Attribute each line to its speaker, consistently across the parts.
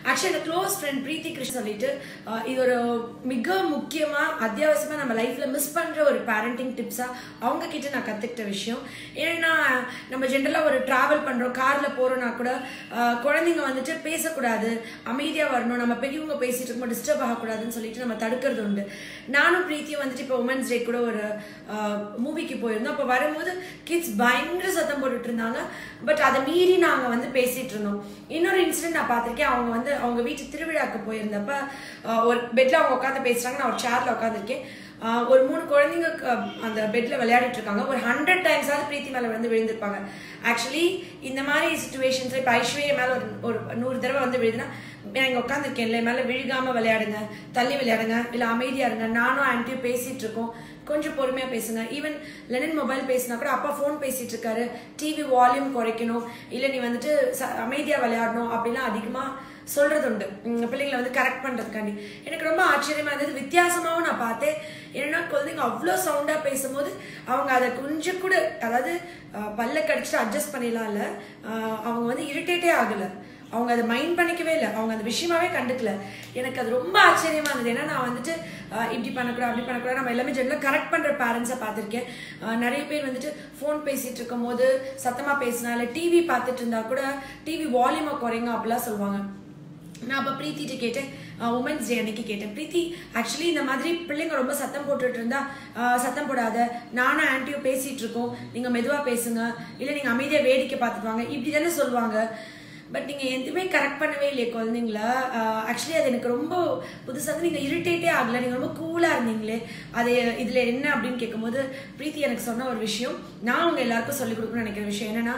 Speaker 1: actually இந்த close friend பிரீத்தி கிருஷ்ண சொல்லிட்டு அஹ், இது ஒரு மிக முக்கியமா அத்தியாவசியமா நம்ம லைஃப்ல மிஸ் பண்ற ஒரு பேரண்டிங் டிப்ஸா அவங்க கிட்ட நான் கத்துக்கிட்ட விஷயம் ஏன்னா நம்ம ஜென்ரலா ஒரு டிராவல் பண்றோம் கார்ல போறோம்னா கூட அஹ், குழந்தைங்க வந்துட்டு பேசக்கூடாது அமைதியா வரணும் நம்ம பெரியவங்க பேசிட்டு இருக்கும்போது டிஸ்டர்ப் ஆகக்கூடாதுன்னு சொல்லிட்டு நம்ம தடுக்கிறது உண்டு நானும் பிரீத்தியும் வந்துட்டு இப்போ உமன்ஸ் டே கூட ஒரு மூவிக்கு போயிருந்தோம் அப்போ வரும்போது கிட்ஸ் பயங்கர சத்தம் போட்டுட்டு இருந்தாங்க பட் அதை மீறி நாங்க வந்து பேசிட்டு இருந்தோம் இன்னொரு இன்சிடென்ட் நான் பார்த்திருக்கேன் அவங்க வந்து அவங்க வீட்டு திருவிழாக்கு போயிருந்தப்ப ஆஹ், ஒரு பெட்ல அவங்க உட்காந்து பேசுறாங்க நான் ஒரு சேர்ல உட்காந்துருக்கேன் ஒரு மூணு குழந்தைங்க க- அந்த பெட்ல விளையாடிட்டு இருக்காங்க ஒரு ஹண்ட்ரட் டைம்ஸாவது பிரீத்தி மேல வந்து விழுந்திருப்பாங்க ஆக்சுவலி இந்த மாதிரி சுச்சுவேஷன்ஸ்ல இப்போ ஐஸ்வர்யா மேல ஒரு ஒரு நூறு தடவை வந்து விழுதுனா நான் இங்க உட்காந்துருக்கேன் இல்லை மேல விழுகாம விளையாடுங்க தள்ளி விளையாடுங்க இல்ல அமைதியா இருங்க நானும் ஆன்ட்டியும் பேசிட்டு இருக்கோம் கொஞ்சம் பொறுமையா பேசுங்க ஈவன் லெனின் மொபைல் பேசினா கூட அப்பா ஃபோன் பேசிட்டு இருக்காரு டிவி வால்யூம் குறைக்கணும் இல்ல நீ வந்துட்டு ச- அமைதியா விளையாடணும் அப்படிலாம் அதிகமா சொல்றது உண்டு உம் பிள்ளைங்களை வந்து கரெக்ட் பண்றதுக்காண்டி எனக்கு ரொம்ப ஆச்சரியமா இருந்தது வித்தியாசமாவும் நான் பார்த்தேன் என்னன்னா குழந்தைங்க அவ்வளோ சவுண்டா பேசும்போது அவங்க அதை கொஞ்சம் கூட அதாவது அஹ், பல்ல கடிச்சிட்டு அட்ஜஸ்ட் பண்ணிடலாம் இல்ல அஹ், அவங்க வந்து இரிட்டேட்டே ஆகல அவங்க அதை மைண்ட் பண்ணிக்கவே இல்லை அவங்க அந்த விஷயமாவே கண்டுக்கல எனக்கு அது ரொம்ப ஆச்சரியமா இருந்தது ஏன்னா நான் வந்துட்டு ஆஹ், இப்படி பண்ணக்கூடாது அப்படி பண்ணக்கூடாது நம்ம எல்லாமே ஜென்ரலாக கரெக்ட் பண்ற பேரண்ட்ஸை பார்த்துருக்கேன் ஆஹ், நிறைய பேர் வந்துட்டு ஃபோன் பேசிட்டு இருக்கும் போது சத்தமா பேசினா இல்லை டிவி பார்த்துட்டு இருந்தா கூட டிவி வால்யூமை குறைங்க அப்படிலாம் சொல்லுவாங்க நான் அப்போ பிரீத்திட்ட கேட்டேன் உமன்ஸ் டே அன்னைக்கு கேட்டேன் பிரீத்தி ஆக்சுவலி இந்த மாதிரி பிள்ளைங்க ரொம்ப சத்தம் போட்டுட்டு இருந்தா ஆஹ், சத்தம் போடாத நானும் ஆன்ட்டியும் பேசிட்டு இருக்கோம் நீங்க மெதுவா பேசுங்க இல்ல நீங்க அமைதியா வேடிக்கை பார்த்துட்டு வாங்க இப்படி தானே சொல்லுவாங்க பட் நீங்க எதுவுமே கரெக்ட் பண்ணவே இல்லையே குழந்தைங்கள ஆக்சுவலி அது எனக்கு ரொம்ப புதுசாக வந்து நீங்க இரிட்டேட்டே ஆகல நீங்க ரொம்ப கூலா இருந்தீங்களே அது இதுல என்ன அப்படின்னு கேட்கும்போது பிரீத்தி எனக்கு சொன்ன ஒரு விஷயம் நான் உங்க எல்லாருக்கும் சொல்லிக் கொடுக்கணும்னு நினைக்கிற விஷயம் என்னன்னா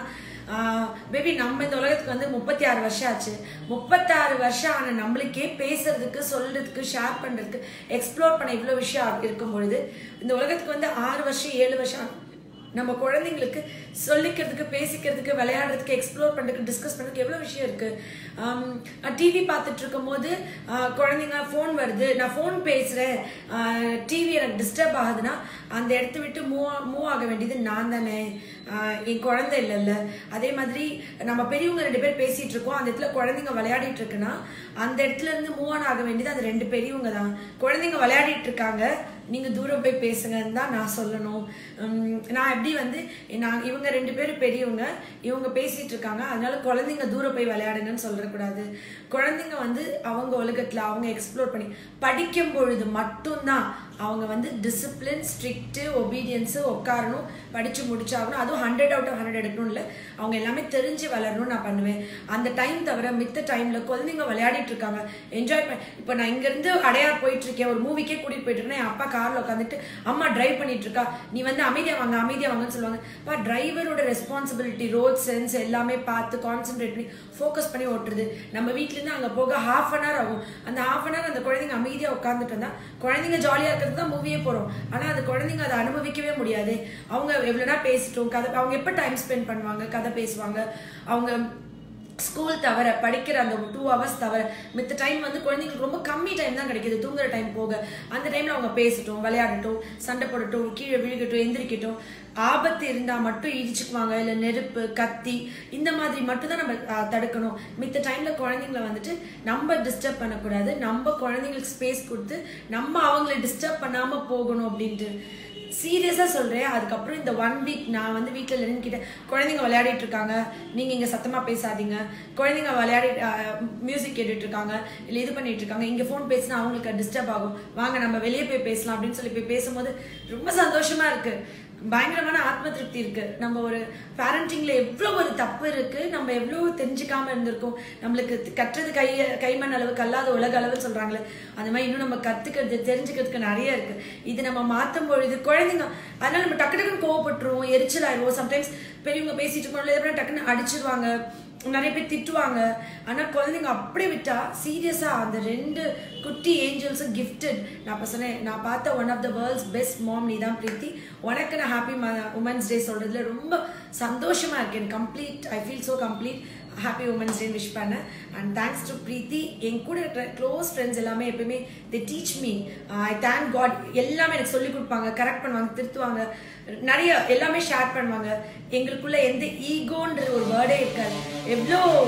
Speaker 1: பேபி நம்ம இந்த உலகத்துக்கு வந்து முப்பத்தி ஆறு வருஷம் ஆச்சு முப்பத்தாறு வருஷம் ஆன நம்மளுக்கே பேசுறதுக்கு சொல்றதுக்கு ஷேர் பண்றதுக்கு எக்ஸ்ப்ளோர் பண்ண இவ்வளவு விஷயம் இருக்கும் பொழுது இந்த உலகத்துக்கு வந்து ஆறு வருஷம் ஏழு வருஷம் ஆன நம்ம குழந்தைங்களுக்கு சொல்லிக்கிறதுக்கு பேசிக்கிறதுக்கு விளையாடுறதுக்கு எக்ஸ்ப்ளோர் பண்ணுறதுக்கு டிஸ்கஸ் பண்ணுறதுக்கு எவ்வளோ விஷயம் இருக்கு டிவி பார்த்துட்டு இருக்கும்போது ஆஹ், குழந்தைங்க ஃபோன் வருது நான் ஃபோன் பேசுகிறேன் டிவி எனக்கு டிஸ்டர்ப் ஆகுதுன்னா அந்த இடத்த விட்டு மூவ் மூவ் ஆக வேண்டியது நான் தானே ஆஹ், என் குழந்தை இல்லைல்ல அதே மாதிரி நம்ம பெரியவங்க ரெண்டு பேர் பேசிட்டு இருக்கோம் அந்த இடத்துல குழந்தைங்க விளையாடிட்டு இருக்குன்னா அந்த இடத்துல இருந்து மூவ் ஆன் ஆக வேண்டியது அது ரெண்டு பெரியவங்க தான் குழந்தைங்க விளையாடிட்டு இருக்காங்க நீங்க தூரம் போய் பேசுங்கன்னு தான் நான் சொல்லணும் உம், நான் எப்படி வந்து நான் இவங்க ரெண்டு பேரும் பெரியவங்க இவங்க பேசிட்டு இருக்காங்க அதனால குழந்தைங்க தூரம் போய் விளையாடுங்கன்னு சொல்லக்கூடாது குழந்தைங்க வந்து அவங்க உலகத்துல அவங்க எக்ஸ்ப்ளோர் பண்ணி படிக்கும் பொழுது மட்டும்தான் அவங்க வந்து டிசிப்ளின் ஸ்ட்ரிக்ட் ஒபீடியன்ஸ் உட்காரணும் படிச்சு முடிச்சாகணும் அதுவும் ஹண்ட்ரட் அவுட் ஆஃப் ஹண்ட்ரட் எடுக்கணும் இல்லை அவங்க எல்லாமே தெரிஞ்சு வளரணும்னு நான் பண்ணுவேன் அந்த டைம் தவிர மித்த டைம்ல குழந்தைங்க விளையாடிட்டு இருக்காங்க என்ஜாய் பண்ண இப்போ நான் இங்க இருந்து அடையார் போயிட்டு இருக்கேன் ஒரு மூவிக்கே கூட்டிட்டு போயிட்டு இருக்கேன் என் அப்பா கார்ல உட்காந்துட்டு அம்மா டிரைவ் பண்ணிட்டு இருக்கா நீ வந்து அமைதியா வாங்க அமைதியா வாங்கன்னு சொல்லுவாங்க அப்பா டிரைவரோட ரெஸ்பான்சிபிலிட்டி ரோட் சென்ஸ் எல்லாமே பார்த்து கான்சென்ட்ரேட் பண்ணி ஃபோக்கஸ் பண்ணி ஓட்டுறது நம்ம வீட்ல இருந்து அங்க போக ஹாஃப் அன் ஹவர் ஆகும் அந்த ஹாஃப் அன் ஹவர் அந்த குழந்தைங்க அமைதியா உட்காந்துட்டு இருந்தா குழந்தைங்க ஜாலியா இருக்கிறது தான் மூவியே போறோம் ஆனா அந்த குழந்தைங்க அதை அனுபவிக்கவே முடியாது அவங்க எவ்வளவுனா பேசிட்டோம் கதை அவங்க எப்ப டைம் ஸ்பெண்ட் பண்ணுவாங்க கதை பேசுவாங்க அவங்க ஸ்கூல் தவிர படிக்கிற அந்த டூ ஹவர்ஸ் தவிர மித்த டைம் வந்து குழந்தைங்களுக்கு ரொம்ப கம்மி டைம் தான் கிடைக்குது தூங்குற டைம் போக அந்த டைம்ல அவங்க பேசட்டும் விளையாடட்டும் சண்டை போடட்டும் கீழே விழுகட்டும் எந்திரிக்கட்டும் ஆபத்து இருந்தா மட்டும் இடிச்சுக்குவாங்க இல்ல நெருப்பு கத்தி இந்த மாதிரி மட்டும் தான் நம்ம ஆஹ், தடுக்கணும் மித்த டைம்ல குழந்தைங்களை வந்துட்டு நம்ம டிஸ்டர்ப் பண்ணக்கூடாது நம்ம குழந்தைங்களுக்கு ஸ்பேஸ் கொடுத்து நம்ம அவங்கள டிஸ்டர்ப் பண்ணாம போகணும் அப்படின்ட்டு சீரியஸா சொல்றேன் அதுக்கப்புறம் இந்த ஒன் வீக் நான் வந்து வீட்டுல லெனின் கிட்ட குழந்தைங்க விளையாடிட்டு இருக்காங்க நீங்க இங்க சத்தமா பேசாதீங்க குழந்தைங்க விளையாடி மியூசிக் கேட்டுட்டு இருக்காங்க இல்ல இது பண்ணிட்டு இருக்காங்க இங்க ஃபோன் பேசினா அவங்களுக்கு டிஸ்டர்ப் ஆகும் வாங்க நம்ம வெளியே போய் பேசலாம் அப்படின்னு சொல்லி போய் பேசும்போது ரொம்ப சந்தோஷமா இருக்கு பயங்கரமான ஆத்ம திருப்தி இருக்கு நம்ம ஒரு பேரண்டிங்ல எவ்வளவு ஒரு தப்பு இருக்கு நம்ம எவ்வளவு தெரிஞ்சுக்காம இருந்திருக்கோம் நம்மளுக்கு கற்றது கை கைமண் அளவு கல்லாத உலக அளவு சொல்றாங்களே அந்த மாதிரி இன்னும் நம்ம கத்துக்கிறது தெரிஞ்சுக்கிறதுக்கு நிறைய இருக்கு இது நம்ம மாத்தும் பொழுது குழந்தைங்க அதனால நம்ம டக்கு டக்குன்னு கோவப்பட்டுருவோம் எரிச்சல் ஆயிடுவோம் சம்டைம்ஸ் பெரியவங்க பேசிட்டு இருக்கோம் டக்குன்னு அடிச்சிருவாங்க நிறைய பேர் திட்டுவாங்க ஆனா குழந்தைங்க அப்படியே விட்டா சீரியஸா அந்த ரெண்டு குட்டி ஏஞ்சல்ஸும் கிஃப்டட் நான் அப்ப சொன்னேன் நான் பார்த்த one of the world's best mom நீ தான் பிரீத்தி உனக்கு நான் ஹாப்பி உமன்ஸ் டே சொல்றதுல ரொம்ப சந்தோஷமா இருக்கேன் complete I feel so complete happy women's day wish பண்ணேன் அண்ட் தேங்க்ஸ் டு பிரீத்தி என் கூட இருக்கிற க்ளோஸ் ஃப்ரெண்ட்ஸ் எல்லாமே எப்பயுமே the teach me I thank God எல்லாமே எனக்கு சொல்லி கொடுப்பாங்க கரெக்ட் பண்ணுவாங்க திருத்துவாங்க நிறைய எல்லாமே ஷேர் பண்ணுவாங்க எங்களுக்குள்ள எந்த ஈகோன்ற ஒரு வேர்டே இருக்காது எவ்வளோ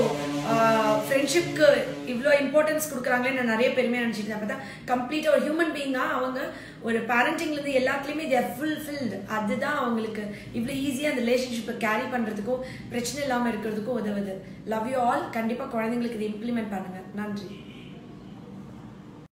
Speaker 1: ஃப்ரெண்ட்ஷிப்க்கு இவ்வளோ இம்பார்ட்டன்ஸ் கொடுக்குறாங்களே நான் நிறைய பெருமையாக நினச்சிட்டு இருந்தேன் அப்போ தான் கம்ப்ளீட்டாக ஒரு ஹியூமன் பீயிங்காக அவங்க ஒரு பேரண்டிங்லேருந்து எல்லாத்துலேயுமே தேர் ஃபுல்ஃபில்டு அதுதான் அவங்களுக்கு இவ்வளோ ஈஸியாக அந்த ரிலேஷன்ஷிப்பை கேரி பண்ணுறதுக்கும் பிரச்சனை இல்லாமல் இருக்கிறதுக்கும் உதவுது லவ் யூ ஆல் கண்டிப்பாக குழந்தைங்களுக்கு இதை இம்ப்ளிமெண்ட் பண்ணுங்கள் நன்றி